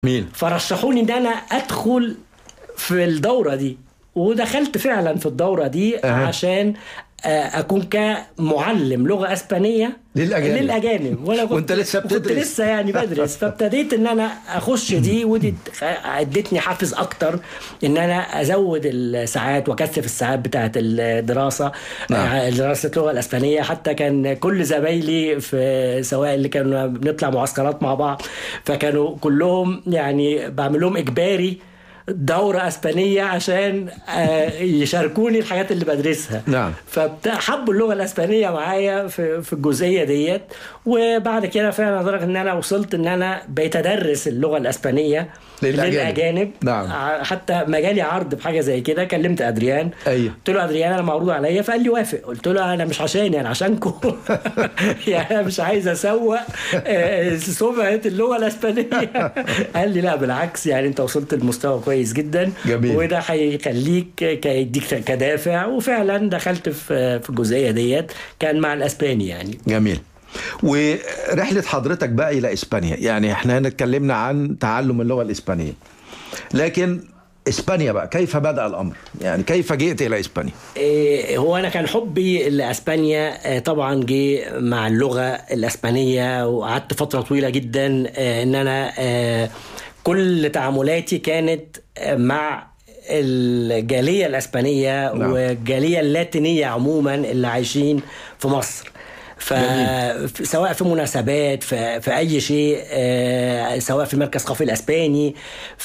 مين فرشحوني ان انا ادخل في الدوره دي ودخلت فعلا في الدوره دي أها. عشان آه، اكون كمعلم لغه اسبانيه للأجانب. للاجانب وانا كنت وأنت لسه كنت بتدرس. لسه يعني بدرس فابتديت ان انا اخش دي ودي ادتني حافز اكتر ان انا ازود الساعات واكثف الساعات بتاعه الدراسه نعم. آه، دراسه اللغه الاسبانيه حتى كان كل زمايلي في سواء اللي كانوا بنطلع معسكرات مع بعض فكانوا كلهم يعني بعمل لهم اجباري دورة اسبانية عشان آه، يشاركوني الحاجات اللي بدرسها نعم. فحبوا اللغة الاسبانية معايا في في الجزئية ديت وبعد كده فعلا لدرجة ان انا وصلت ان انا بقيت ادرس اللغة الاسبانية للأجانب. للاجانب نعم. ع- حتى ما جالي عرض بحاجة زي كده كلمت ادريان أيوه. قلت له ادريان انا معروض عليا فقال لي وافق قلت له انا مش عشاني انا عشانكم يعني انا مش عايز اسوق آه، سمعه اللغه الاسبانيه قال لي لا بالعكس يعني انت وصلت لمستوى كويس جدا جميل. وده هيخليك ك- يديك كدافع وفعلا دخلت في في الجزئيه ديت كان مع الاسباني يعني جميل ورحلة حضرتك بقى إلى إسبانيا يعني احنا هنا اتكلمنا عن تعلم اللغة الإسبانية لكن إسبانيا بقى كيف بدأ الأمر يعني كيف جئت إلى إسبانيا إيه، هو انا كان حبي لاسبانيا آه، طبعا جه مع اللغه الاسبانيه وقعدت فتره طويله جدا آه، ان انا آه، كل تعاملاتي كانت آه، مع الجاليه الاسبانيه نعم. والجاليه اللاتينيه عموما اللي عايشين في مصر ف سواء في مناسبات في, في اي شيء آه، سواء في المركز الثقافي الاسباني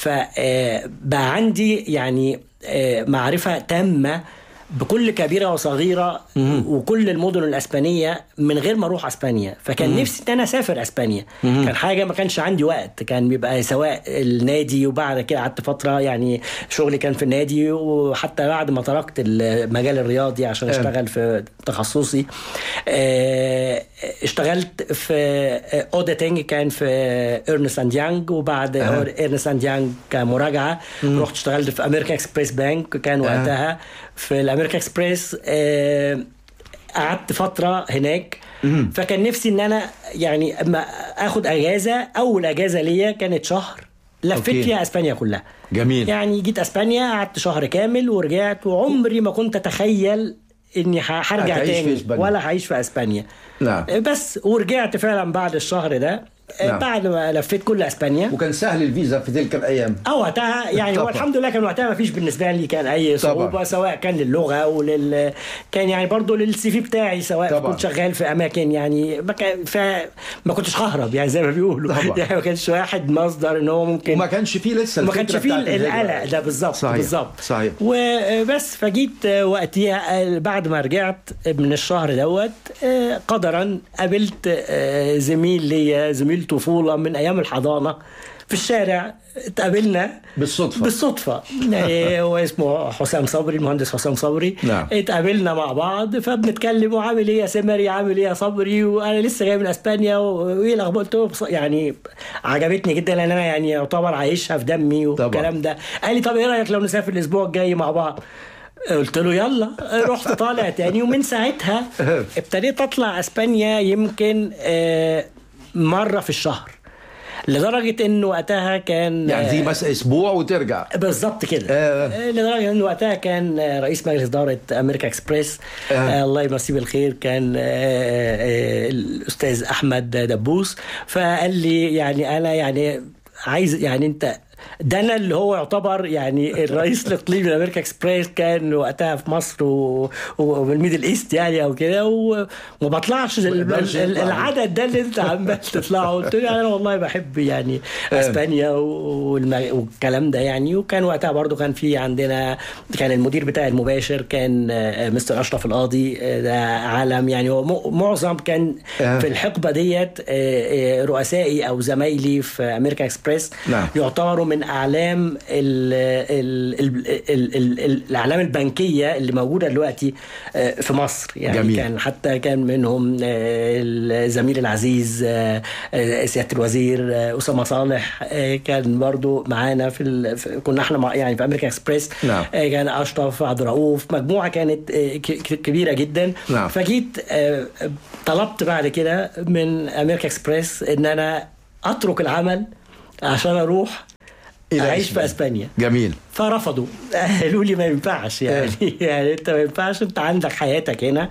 فبقى عندي يعني آه، معرفه تامه بكل كبيره وصغيره وكل المدن الاسبانيه من غير ما اروح اسبانيا فكان نفسي ان انا اسافر اسبانيا كان حاجه ما كانش عندي وقت كان بيبقى سواء النادي وبعد كده قعدت فتره يعني شغلي كان في النادي وحتى بعد ما تركت المجال الرياضي عشان اشتغل في تخصصي آه، اشتغلت في اوديتنج كان في ايرنست اند يانج وبعد ايرنست اند يانج كمراجعه رحت اشتغلت في امريكان اكسبريس بانك كان وقتها في الامريكان اكسبريس آه، قعدت فتره هناك فكان نفسي ان انا يعني اما اخد اجازه اول اجازه ليا كانت شهر لفيت أوكي. فيها اسبانيا كلها جميل. يعني جيت اسبانيا قعدت شهر كامل ورجعت وعمري ما كنت اتخيل اني ه- هرجع هتعيش في تاني إسبانيا. ولا هعيش في اسبانيا نعم. بس ورجعت فعلا بعد الشهر ده نعم. بعد ما لفيت كل اسبانيا وكان سهل الفيزا في تلك الأيام اه وقتها يعني هو طبعا. الحمد لله كان وقتها ما فيش بالنسبه لي كان اي طبعا. صعوبه سواء كان للغه ولل كان يعني برضو للسي في بتاعي سواء طبعا. كنت شغال في اماكن يعني ما كان ف... ما كنتش ههرب يعني زي ما بيقولوا طبعا. يعني ما كانش واحد مصدر ان هو ممكن وما كانش فيه لسه ما الفكرة كانش فيه بتاعت الهجرة. القلق ده بالظبط صحيح. بالظبط صحيح. وبس فجيت وقتها بعد ما رجعت من الشهر دوت قدرا قابلت زميل ليا زميل طفوله من ايام الحضانه في الشارع اتقابلنا بالصدفة. بالصدفه يعني هو اسمه حسام صبري المهندس حسام صبري نعم. اتقابلنا مع بعض فبنتكلم وعامل ايه يا سمري عامل ايه يا صبري وانا لسه جاي من اسبانيا وايه الاخبار قلت له بص- يعني عجبتني جدا لان انا يعني يعتبر عايشها في دمي والكلام ده قال لي طب ايه رايك لو نسافر الاسبوع الجاي مع بعض قلت له يلا رحت طالع تاني ومن ساعتها ابتديت اطلع اسبانيا يمكن آه، مره في الشهر لدرجه انه وقتها كان يعني دي بس أسبوع وترجع بالظبط كده آه. آه. لدرجه انه وقتها كان آه، رئيس مجلس اداره امريكا اكسبريس آه. آه. الله يمسيه بالخير كان آه، آه، الاستاذ احمد دبوس فقال لي يعني انا يعني عايز يعني انت ده انا اللي هو يعتبر يعني الرئيس الاقليمي لامريكا اكسبريس كان وقتها في مصر و- والميدل ايست يعني او كده و- وما بطلعش ال- يقدرش ال- يطلع. العدد ده اللي انت عمال تطلعه قلت له انا والله بحب يعني اسبانيا والم- والكلام ده يعني وكان وقتها برضو كان في عندنا كان المدير بتاعي المباشر كان آه، مستر اشرف القاضي آه، ده عالم يعني هو م- معظم كان آه. في الحقبه ديت آه، آه، رؤسائي او زمايلي في امريكا اكسبريس نعم. يعتبروا من اعلام ال ال ال ال ال ال الاعلام البنكيه اللي موجوده دلوقتي آه، في مصر يعني جميل. كان حتى كان منهم آه، الزميل العزيز آه، آه، سياده الوزير آه، اسامه صالح آه، كان برضو معانا في, ال... في كنا احنا مع يعني في امريكا اكسبريس نعم. آه، كان اشرف عبد الرؤوف مجموعه كانت آه، ك- ك- كبيره جدا نعم. فجيت آه، طلبت بعد كده من امريكا اكسبريس ان انا اترك العمل عشان اروح إلى اعيش في إسبانيا. اسبانيا جميل فرفضوا قالوا لي ما ينفعش يعني يعني انت ما ينفعش انت عندك حياتك هنا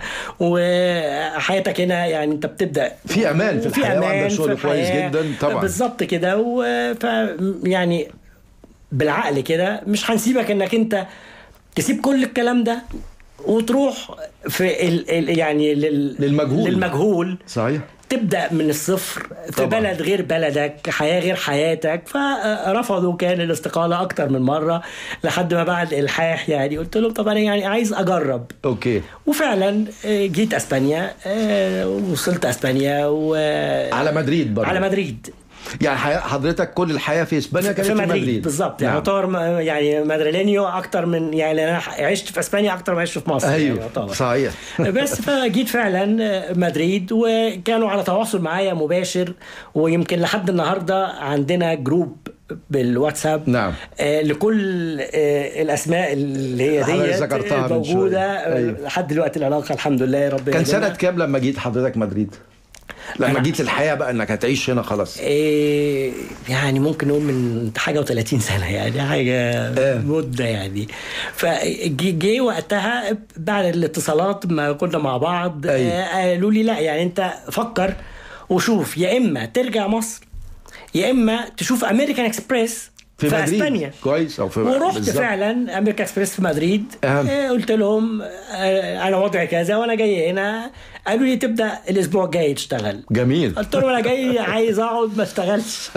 وحياتك هنا يعني انت بتبدا في أمان في وفي الحياة وعندك أمان في شغل كويس الحياة. جداً طبعاً. بالظبط كده و ف يعني بالعقل كده مش هنسيبك انك انت تسيب كل الكلام ده وتروح في ال ال يعني لل للمجهول. للمجهول صحيح تبدا من الصفر في طبعاً. بلد غير بلدك حياه غير حياتك فرفضوا كان الاستقاله اكتر من مره لحد ما بعد الحاح يعني قلت لهم طب انا يعني عايز اجرب اوكي وفعلا آه، جيت اسبانيا آه، وصلت اسبانيا و على مدريد برضه على مدريد يعني حياة حضرتك كل الحياه في اسبانيا كانت في في مدريد, مدريد بالظبط يعني نعم. يعتبر م- يعني مدريدينيو اكتر من يعني انا عشت في اسبانيا اكتر ما عشت في مصر يعني ايوه يعتبر. صحيح بس فجيت فعلا مدريد وكانوا على تواصل معايا مباشر ويمكن لحد النهارده عندنا جروب بالواتساب نعم. آه لكل آه الاسماء اللي هي حضرتك ديت ذكرتها من موجوده شوية. آه، أيوة. لحد دلوقتي العلاقه الحمد لله يا رب كان يهدينا. سنه كام لما جيت حضرتك مدريد لما أنا- جيت الحياه بقى انك هتعيش هنا خلاص إيه يعني ممكن نقول من حاجه و30 سنه يعني حاجه آه. مده يعني فجي جي وقتها بعد الاتصالات ما كنا مع بعض أيوة. آه، قالوا لي لا يعني انت فكر وشوف يا اما ترجع مصر يا اما تشوف امريكان اكسبريس في, في, مدريد اسبانيا كويس او في ورحت بالظبط. فعلا امريكا اكسبريس في مدريد أهم. آه، قلت لهم آه، انا وضعي كذا وانا جاي هنا قالوا لي تبدا الاسبوع الجاي تشتغل جميل قلت له انا جاي عايز اقعد ما اشتغلش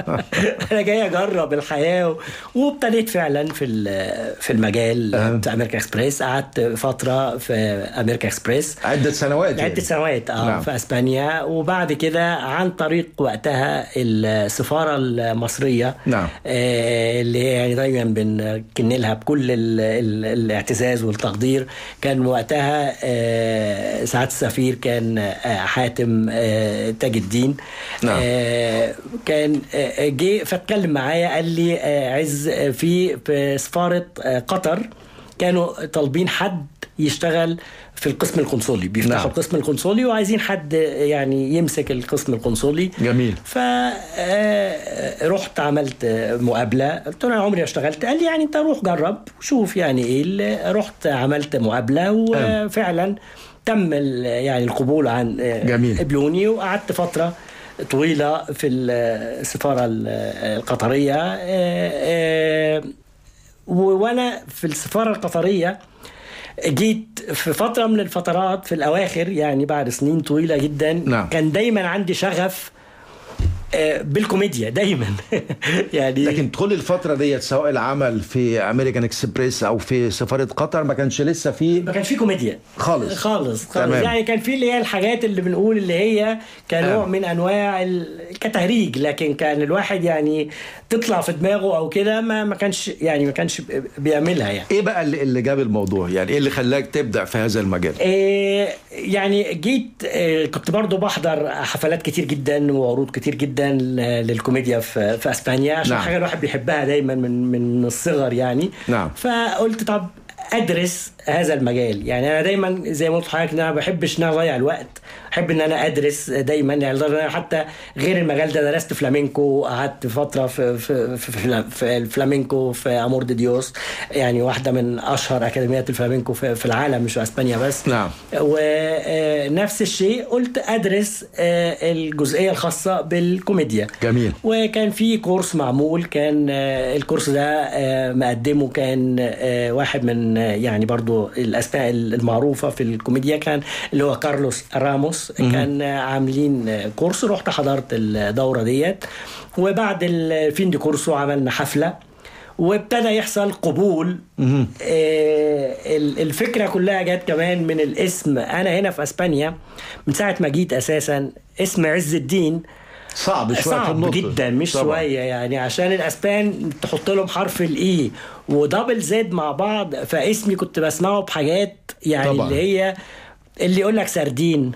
انا جاي اجرب الحياه و... وابتديت فعلا في ال- في المجال أه. بتاع امريكا اكسبريس قعدت فتره في امريكا اكسبريس عده سنوات يعني. عدة سنوات اه نعم. نعم. في اسبانيا وبعد كده عن طريق وقتها السفاره المصريه نعم. آه اللي هي يعني دايما بنكن لها بكل ال ال الاعتزاز والتقدير كان وقتها آه سعاده السفير كان آه حاتم آه تاج الدين نعم. آه كان آه جه فاتكلم معايا قال لي آه عز آه، في في سفاره آه قطر كانوا طالبين حد يشتغل في القسم القنصلي بيفتحوا نعم. نعم. القسم القنصلي وعايزين حد يعني يمسك القسم القنصلي جميل. فرحت عملت آه، مقابله قلت له انا عمري ما اشتغلت قال لي يعني انت روح جرب شوف يعني ايه اللي- رحت عملت مقابله وفعلا تم ال- يعني القبول عن آه، جميل. قبلوني وقعدت فتره طويله في السفاره ال- القطريه آه، آه، و- وانا في السفاره القطريه جيت في فتره من الفترات في الاواخر يعني بعد سنين طويله جدا نعم. كان دايما عندي شغف آه، بالكوميديا دايما يعني لكن كل الفتره ديت سواء العمل في امريكان اكسبريس او في سفاره قطر ما كانش لسه في ما كانش في كوميديا خالص. خالص تمام. خالص يعني كان في اللي هي الحاجات اللي بنقول اللي هي كنوع آه. من انواع ال- كتهريج لكن كان الواحد يعني تطلع في دماغه او كده ما ما كانش يعني ما كانش بيعملها يعني ايه بقى اللي, اللي جاب الموضوع يعني ايه اللي خلاك تبدا في هذا المجال إيه يعني جيت إيه كنت برضو بحضر حفلات كتير جدا وعروض كتير جدا ل- للكوميديا في, في اسبانيا عشان نعم. حاجه الواحد بيحبها دايما من من الصغر يعني نعم. فقلت طب ادرس هذا المجال يعني انا دايما زي ما قلت لحضرتك ان انا ما بحبش ان انا اضيع الوقت احب ان انا ادرس دايما يعني لدرجة أنا حتى غير المجال ده درست فلامينكو قعدت فتره في في في, في, في الفلامينكو في امور دي ديوس يعني واحده من اشهر اكاديميات الفلامينكو في, في العالم مش في اسبانيا بس نعم. ونفس الشيء قلت ادرس آه، الجزئيه الخاصه بالكوميديا جميل. وكان في كورس معمول كان آه، الكورس ده آه، مقدمه كان آه، واحد من آه، يعني برضو الاسماء المعروفه في الكوميديا كان اللي هو كارلوس راموس كان آه، عاملين آه، كورس رحت حضرت الدوره ديت وبعد الفين دي كورسو عملنا حفله وابتدى يحصل قبول آه ال- الفكره كلها جت كمان من الاسم انا هنا في اسبانيا من ساعه ما جيت اساسا اسم عز الدين صعب شويه في صعب النطق جدا مش طبعاً. شويه يعني عشان الاسبان تحط لهم حرف الاي ودبل زد مع بعض فاسمي كنت بسمعه بحاجات يعني طبعاً. اللي هي اللي يقول لك سردين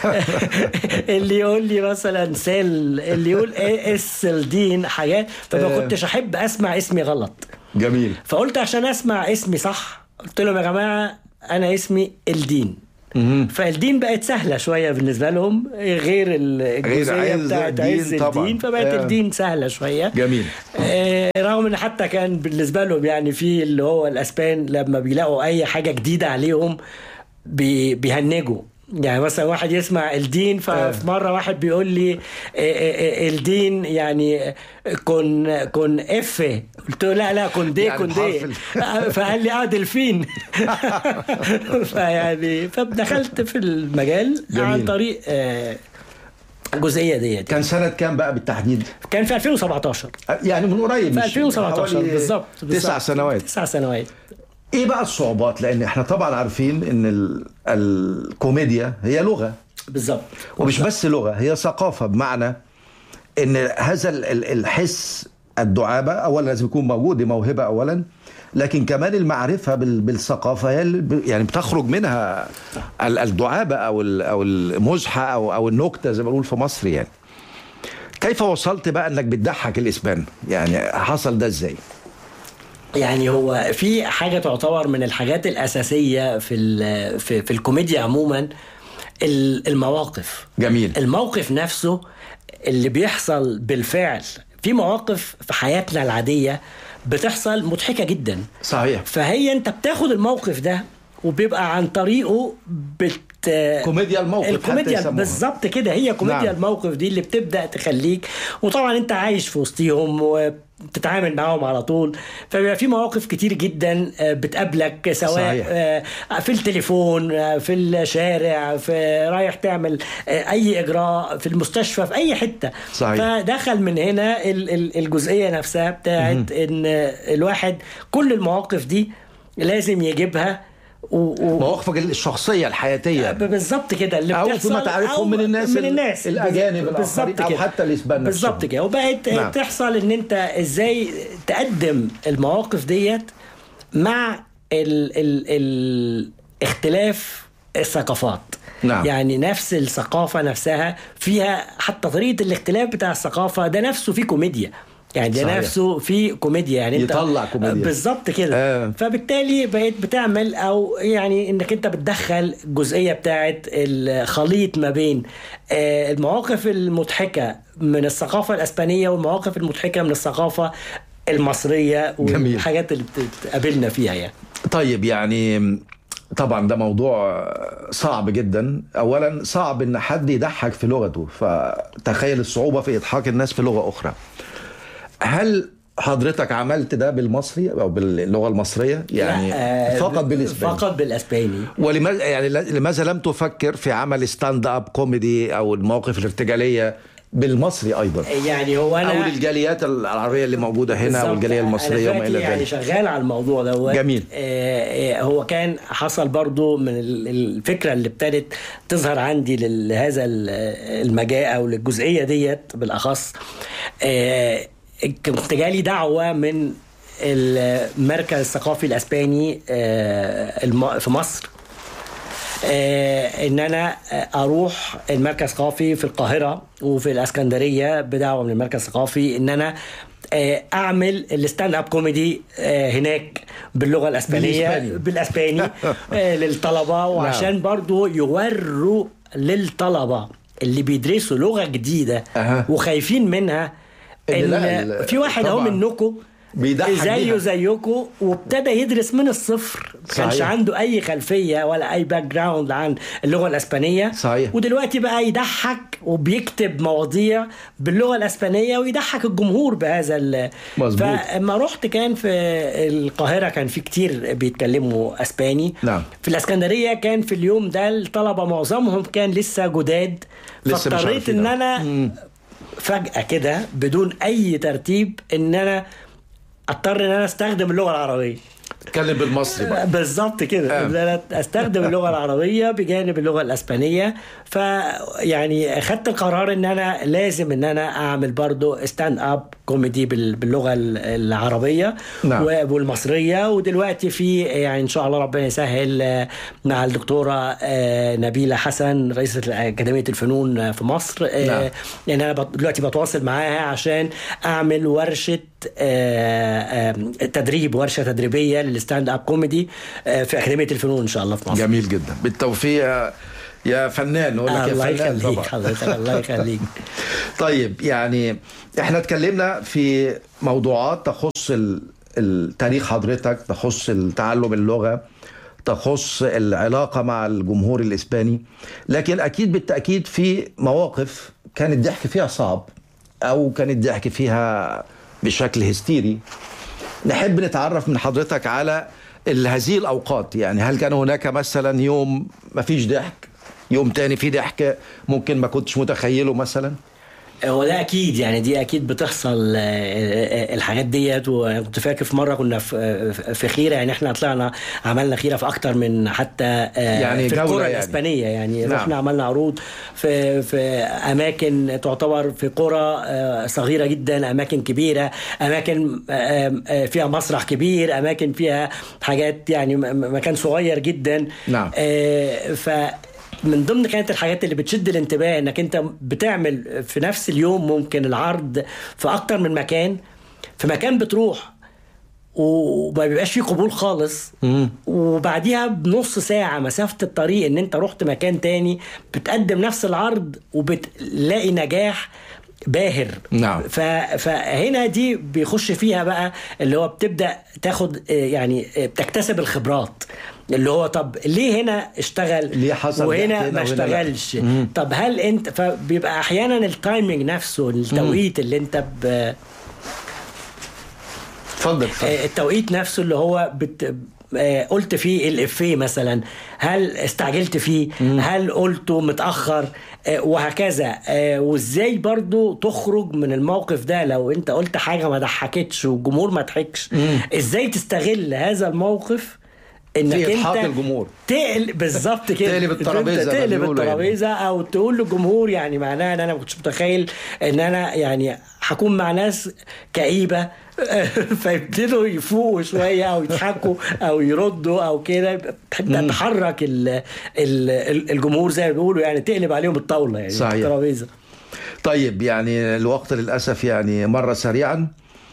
اللي يقول لي مثلا سيل اللي يقول ايه السلدين حاجات فما آه. كنتش احب اسمع اسمي غلط جميل فقلت عشان اسمع اسمي صح قلت لهم يا جماعه انا اسمي الدين فالدين بقت سهله شويه بالنسبه لهم غير الجزئيه عز بتاعت الدين عز طبعاً. الدين فبقت آه. الدين سهله شويه جميل. آه، رغم ان حتى كان بالنسبه لهم يعني في اللي هو الاسبان لما بيلاقوا اي حاجه جديده عليهم بي- بيهنجوا يعني مثلا واحد يسمع الدين ففي مره واحد بيقول لي آه، آه، آه، الدين يعني كن كن اف قلت له لا لا كن دي يعني كن دي بحرف فقال لي اه دلفين فيعني فدخلت في المجال جميل. عن طريق آه، الجزئيه ديت كان سنة كام بقى بالتحديد؟ كان في 2017 يعني من قريب في مش- 2017 حوالي بالظبط تسع بالظبط. سنوات تسع سنوات ايه بقى الصعوبات؟ لان احنا طبعا عارفين ان ال- الكوميديا هي لغة بالظبط ومش بس لغة هي ثقافة بمعنى ان هذا ال- ال- الحس الدعابة اولا لازم يكون موجود دي موهبة اولا لكن كمان المعرفة بال- بالثقافة هي اللي ب- يعني بتخرج منها ال- الدعابة او ال- او المزحة او او النكتة زي ما بنقول في مصر يعني كيف وصلت بقى انك بتضحك الاسبان؟ يعني حصل ده ازاي؟ يعني هو في حاجه تعتبر من الحاجات الاساسيه في ال- في, في الكوميديا عموما ال- المواقف جميل الموقف نفسه اللي بيحصل بالفعل في مواقف في حياتنا العاديه بتحصل مضحكه جدا صحيح فهي انت بتاخد الموقف ده وبيبقى عن طريقه بت كوميديا الموقف حتى الكوميديا يسموها. بالظبط كده هي كوميديا نعم. نعم. الموقف دي اللي بتبدا تخليك وطبعا انت عايش في وسطيهم وبتتعامل معاهم على طول فبيبقى في مواقف كتير جدا آه، بتقابلك سواء صحيح. آه، في التليفون آه، في الشارع في رايح تعمل آه، اي اجراء في المستشفى في اي حته صحيح. فدخل من هنا ال- ال- الجزئيه نفسها بتاعت ان الواحد كل المواقف دي لازم يجيبها و... و... مواقفك الشخصية الحياتية بالظبط كده اللي أو بتحصل فيما تعرفهم من الناس من ال- الناس الأجانب بالظبط الآخرين أو كده. حتى الإسبان بالظبط نفسهم. كده وبقت نعم. نعم. تحصل ان انت ازاي تقدم المواقف ديت مع ال ال ال اختلاف الثقافات نعم. يعني نفس الثقافه نفسها فيها حتى طريقه الاختلاف بتاع الثقافه ده نفسه فيه كوميديا يعني ده صحيح. نفسه فيه كوميديا يعني انت يطلع كوميديا. بالظبط كده آه. فبالتالي بقيت بتعمل او يعني انك انت بتدخل الجزئيه بتاعت الخليط ما بين آه، المواقف المضحكه من الثقافه الاسبانيه والمواقف المضحكه من الثقافه المصريه جميل. والحاجات اللي بتقابلنا فيها يعني طيب يعني طبعا ده موضوع صعب جدا اولا صعب ان حد يضحك في لغته فتخيل الصعوبة في اضحاك الناس في لغة اخرى هل حضرتك عملت ده بالمصري او باللغة المصرية يعني لا، آه، فقط بالاسباني فقط بالاسباني ولماذا يعني لماذا لم تفكر في عمل ستاند اب كوميدي او المواقف الارتجاليه بالمصري ايضا يعني هو انا او للجاليات العربيه اللي موجوده هنا بالظبط. والجاليه المصريه أنا وما الى دلوقتي يعني ذلك شغال على الموضوع دوت جميل. آه آه، هو كان حصل برضو من ال- الفكره اللي ابتدت تظهر عندي لهذا ال- المجال او للجزئيه ديت بالاخص آه كنت جالي دعوه من المركز الثقافي الاسباني آه الم- في مصر آه، ان انا آه، اروح المركز الثقافي في القاهره وفي الاسكندريه بدعوه من المركز الثقافي ان انا آه، اعمل الستاند اب كوميدي آه، هناك باللغه الاسبانيه بالإسباني. بالاسباني آه، للطلبه وعشان برضو يوروا للطلبه اللي بيدرسوا لغه جديده أها. وخايفين منها إن ان لا، ال- في واحد اهو طبعاً. منكم بيضحك زيه بيها. زيكم وابتدى يدرس من الصفر ما كانش صحيح. عنده اي خلفيه ولا اي باك جراوند عن اللغه الاسبانيه صحيح. ودلوقتي بقى يضحك وبيكتب مواضيع باللغه الاسبانيه ويضحك الجمهور بهذا ال مظبوط. فلما رحت كان في القاهره كان في كتير بيتكلموا اسباني نعم. في الاسكندريه كان في اليوم ده الطلبه معظمهم كان لسه جداد لسه مش فاضطريت عارفين. ان انا فجاه كده بدون اي ترتيب ان انا اضطر ان انا استخدم اللغه العربيه اتكلم بالمصري بقى بالظبط كده آه. ان انا استخدم اللغه العربيه بجانب اللغه الاسبانيه فيعني خدت القرار ان انا لازم ان انا اعمل برضو ستاند اب كوميدي بال- باللغه ال- العربيه نعم. و- والمصريه ودلوقتي في يعني ان شاء الله ربنا يسهل آه، مع الدكتوره آه، نبيله حسن رئيسه اكاديميه الفنون آه، في مصر آه، نعم. لان انا بت- دلوقتي بتواصل معاها عشان اعمل ورشه آه، آه، تدريب ورشه تدريبيه للستاند اب كوميدي آه، في اكاديميه الفنون ان شاء الله في مصر جميل جدا بالتوفيق يا- يا فنان نقول لك الله يا فنان يخليك طبعا حضرتك الله يخليك طيب يعني احنا اتكلمنا في موضوعات تخص ال- التاريخ حضرتك تخص تعلم اللغة تخص العلاقة مع الجمهور الإسباني لكن أكيد بالتأكيد في مواقف كان الضحك فيها صعب أو كان الضحك فيها بشكل هستيري نحب نتعرف من حضرتك على ال- هذه الأوقات يعني هل كان هناك مثلا يوم ما فيش ضحك يوم تاني فيه ضحك ممكن ما كنتش متخيله مثلا هو ده اكيد يعني دي اكيد بتحصل آه، آه، الحاجات ديت وكنت فاكر في مره كنا في آه، في خيره يعني احنا طلعنا عملنا خيره في اكتر من حتى آه، يعني في جولة القرى يعني. الاسبانيه يعني نعم. رحنا عملنا عروض في في اماكن تعتبر في قرى آه، صغيره جدا اماكن كبيره اماكن آه، آه، فيها مسرح كبير اماكن فيها حاجات يعني م- م- مكان صغير جدا نعم. آه، ف من ضمن كانت الحاجات اللي بتشد الانتباه انك انت بتعمل في نفس اليوم ممكن العرض في اكتر من مكان في مكان بتروح وما بيبقاش فيه قبول خالص وبعديها بنص ساعة مسافة الطريق ان انت رحت مكان تاني بتقدم نفس العرض وبتلاقي نجاح باهر نعم. ف... فهنا دي بيخش فيها بقى اللي هو بتبدا تاخد آه، يعني آه، بتكتسب الخبرات اللي هو طب ليه هنا اشتغل ليه حصل وهنا ضحك هنا ما وهنا لا؟ اشتغلش طب هل انت فبيبقى احيانا التايمنج نفسه التوقيت اللي انت ب... اتفضل اتفضل آه، التوقيت نفسه اللي هو بت... آه، قلت فيه الافيه مثلا هل استعجلت فيه هل قلته متاخر آه، وهكذا آه، وازاي برضو تخرج من الموقف ده لو انت قلت حاجه ما ضحكتش والجمهور ما ضحكش ازاي تستغل هذا الموقف انك في إضحاك انت الجمهور. تقلب بالظبط كده تقلب الترابيزة أنت زي ما تقلب بيقولوا يعني. الترابيزه او تقول للجمهور يعني معناها ان انا ما كنتش متخيل ان انا يعني هكون مع ناس كئيبه فيبتدوا يفوقوا شويه او يضحكوا او يردوا او كده تبدا تحرك ال- ال- الجمهور زي ما بيقولوا يعني تقلب عليهم الطاوله يعني صحيح. الترابيزه طيب يعني الوقت للأسف يعني مر سريعا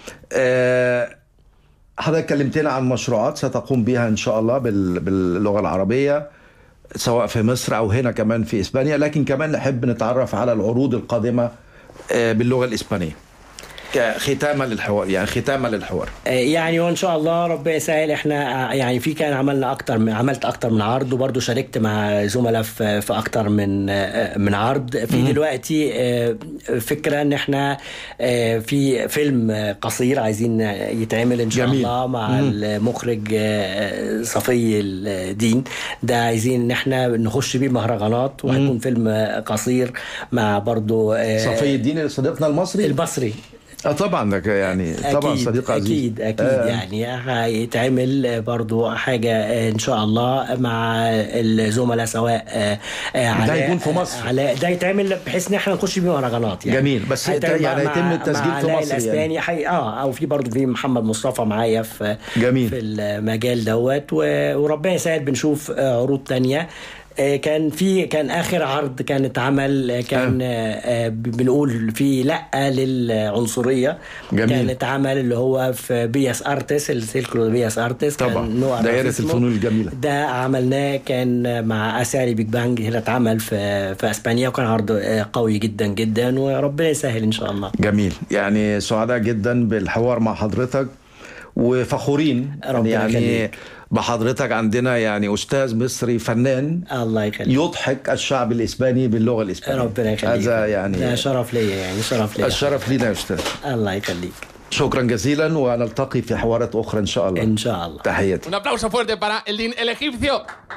آه، حضرتك كلمتنا عن مشروعات ستقوم بها إن شاء الله بال- باللغة العربية سواء في مصر أو هنا كمان في إسبانيا لكن كمان نحب نتعرف على العروض القادمة آه، باللغة الإسبانية كختاما للحوار يعني ختاما للحوار يعني وان شاء الله ربنا يسهل احنا يعني في كان عملنا اكتر من عملت اكتر من عرض وبرضه شاركت مع زملاء في في اكتر من من عرض في دلوقتي آه، فكره ان احنا آه، في فيلم قصير عايزين يتعمل ان شاء جميل. الله مع المخرج آه، صفي الدين ده عايزين ان احنا نخش بيه مهرجانات وهيكون فيلم قصير مع برضه آه، صفي الدين صديقنا المصري البصري اه طبعا ده يعني طبعا أكيد صديق عزيز أكيد أكيد آه. يعني هيتعمل برضو حاجة إن شاء الله مع الزملاء سواء آه، آه، علاء- هيكون في مصر. علاء ده يتعمل بحيث إن إحنا نخش بيه مهرجانات يعني جميل، بس هيتعمل يعني مع- هيتم مع- التسجيل مع في علاء مصر يعني. الأسباني حي... اه او في برضه في محمد مصطفى معايا في جميل. في المجال دوت و- وربنا يسهل بنشوف آه، عروض تانية آه، كان في كان اخر عرض كان اتعمل آه، كان آه، آه، بنقول في لا للعنصريه جميل. كان اتعمل اللي هو في بياس ارتس السيركلو بياس ارتس طبعا. كان نوع دائرة اسمه. الفنون الجميلة. ده عملناه كان مع اساري بيج بانج هنا اتعمل في في اسبانيا وكان عرض آه، قوي جدا جدا وربنا يسهل ان شاء الله جميل يعني سعداء جدا بالحوار مع حضرتك وفخورين ربنا يعني يخليك. بحضرتك عندنا يعني استاذ مصري فنان الله يخليك يضحك الشعب الاسباني باللغه الاسبانيه ربنا يخليك هذا ده يعني شرف ليا يعني شرف ليا الشرف لينا يا استاذ الله يخليك شكرا جزيلا ونلتقي في حوارات اخرى ان شاء الله ان شاء الله تحياتي Un aplauso fuerte para el, din- el egipcio.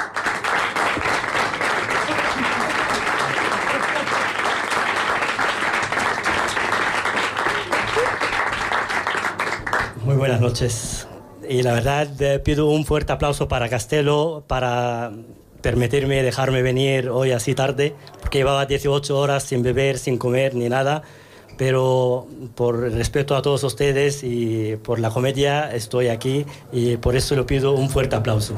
Muy buenas noches. Y la verdad eh, pido un fuerte aplauso para Castelo para permitirme dejarme venir hoy así tarde, porque llevaba 18 horas sin beber, sin comer ni nada, pero por respeto a todos ustedes y por la comedia estoy aquí y por eso le pido un fuerte aplauso.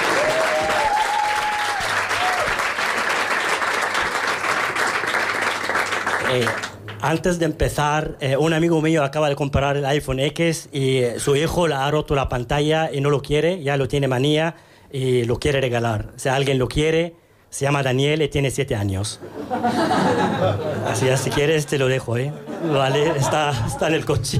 Eh, antes de empezar, eh, un amigo mío acaba de comprar el iPhone X y eh, su hijo le ha roto la pantalla y no lo quiere, ya lo tiene manía y lo quiere regalar. Si alguien lo quiere, se llama Daniel y tiene siete años. Así que si quieres te lo dejo, ¿eh? Vale, está, está en el coche.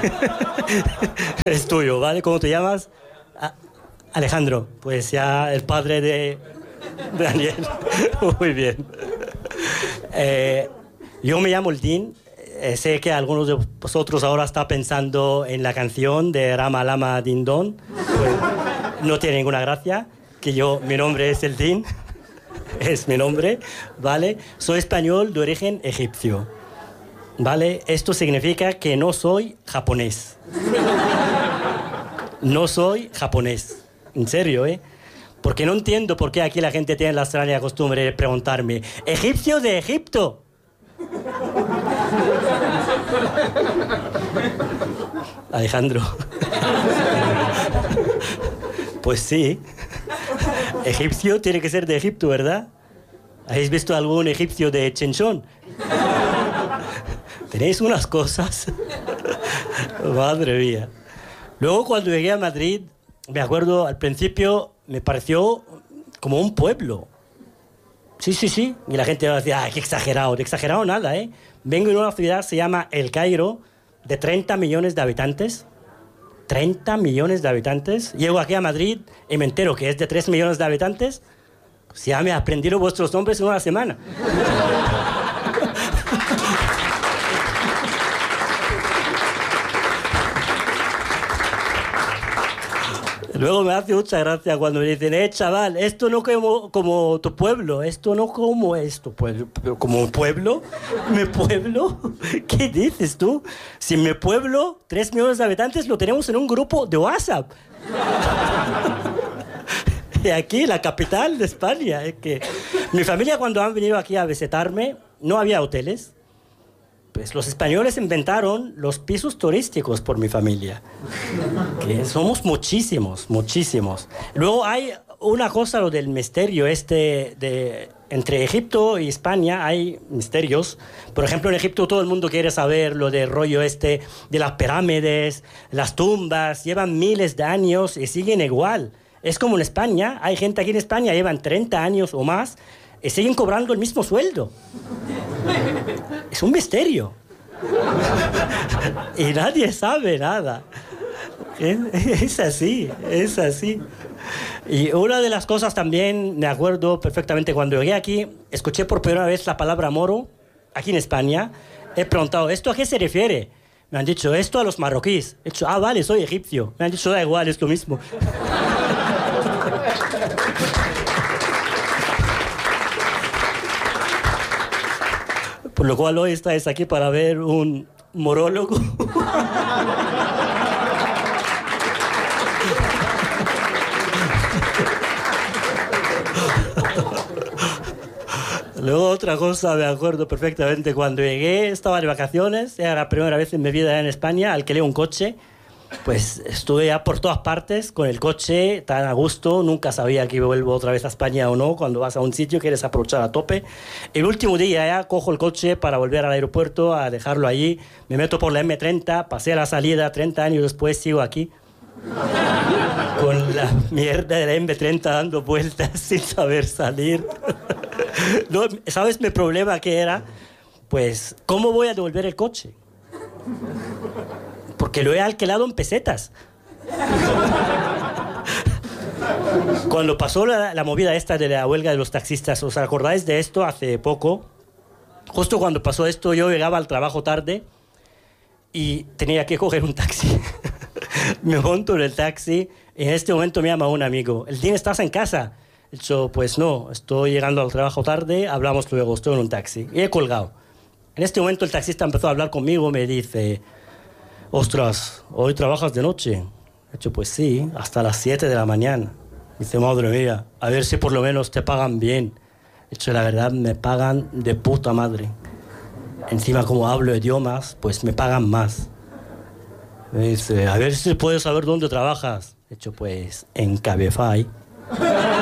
es tuyo, ¿vale? ¿Cómo te llamas? A- Alejandro, pues ya el padre de de Daniel. Muy bien. Eh, yo me llamo el Dean. Eh, sé que algunos de vosotros ahora están pensando en la canción de Rama Lama Din Don. Pues, no tiene ninguna gracia. Que yo, mi nombre es el Dean. Es mi nombre, ¿vale? Soy español de origen egipcio. ¿Vale? Esto significa que no soy japonés. No soy japonés. En serio, ¿eh? Porque no entiendo por qué aquí la gente tiene la extraña costumbre de preguntarme, ¿egipcio de Egipto? Alejandro. Pues sí. Egipcio tiene que ser de Egipto, ¿verdad? ¿Habéis visto algún egipcio de Chenchón? Tenéis unas cosas. Madre mía. Luego cuando llegué a Madrid, me acuerdo al principio me pareció como un pueblo. Sí, sí, sí. Y la gente decía, ay, qué exagerado. De exagerado nada, ¿eh? Vengo de una ciudad, se llama El Cairo, de 30 millones de habitantes. 30 millones de habitantes. Llego aquí a Madrid y me entero que es de 3 millones de habitantes. Pues ya me aprendieron vuestros nombres en una semana. Luego me hace mucha gracia cuando me dicen, eh, chaval, esto no como, como tu pueblo, esto no como es tu pueblo. Pero ¿Como un pueblo? ¿Mi pueblo? ¿Qué dices tú? Si mi pueblo, 3 millones de habitantes, lo tenemos en un grupo de WhatsApp. Y aquí, la capital de España. Es que mi familia cuando han venido aquí a visitarme, no había hoteles. Pues los españoles inventaron los pisos turísticos por mi familia. Que somos muchísimos, muchísimos. Luego hay una cosa, lo del misterio este de entre Egipto y España hay misterios. Por ejemplo, en Egipto todo el mundo quiere saber lo del rollo este de las pirámides, las tumbas, llevan miles de años y siguen igual. Es como en España, hay gente aquí en España llevan 30 años o más y siguen cobrando el mismo sueldo. Es un misterio. Y nadie sabe nada. Es, es así, es así. Y una de las cosas también, me acuerdo perfectamente, cuando llegué aquí, escuché por primera vez la palabra moro, aquí en España. He preguntado, ¿esto a qué se refiere? Me han dicho, esto a los marroquíes. He dicho, ah, vale, soy egipcio. Me han dicho, da igual, es lo mismo. Por lo cual hoy estáis aquí para ver un morólogo. Luego otra cosa, me acuerdo perfectamente, cuando llegué estaba de vacaciones, era la primera vez en mi vida en España, alquilé un coche, pues estuve ya por todas partes con el coche tan a gusto, nunca sabía que vuelvo otra vez a España o no, cuando vas a un sitio quieres aprovechar a tope. El último día ya cojo el coche para volver al aeropuerto, a dejarlo allí, me meto por la M30, pasé a la salida, 30 años después sigo aquí con la mierda de la M30 dando vueltas sin saber salir. No, ¿Sabes mi problema que era? Pues, ¿cómo voy a devolver el coche? Porque lo he alquilado en pesetas. Cuando pasó la, la movida esta de la huelga de los taxistas, ¿os acordáis de esto hace poco? Justo cuando pasó esto, yo llegaba al trabajo tarde y tenía que coger un taxi. me monto en el taxi y en este momento me llama un amigo. ¿El día estás en casa? He dicho, pues no, estoy llegando al trabajo tarde, hablamos luego, estoy en un taxi. Y he colgado. En este momento el taxista empezó a hablar conmigo, me dice, ostras, ¿hoy trabajas de noche? He dicho, pues sí, hasta las 7 de la mañana. Dice, madre mía, a ver si por lo menos te pagan bien. He dicho, la verdad, me pagan de puta madre. Encima como hablo idiomas, pues me pagan más. Me dice, a ver si puedes saber dónde trabajas. De hecho, pues en Cabify.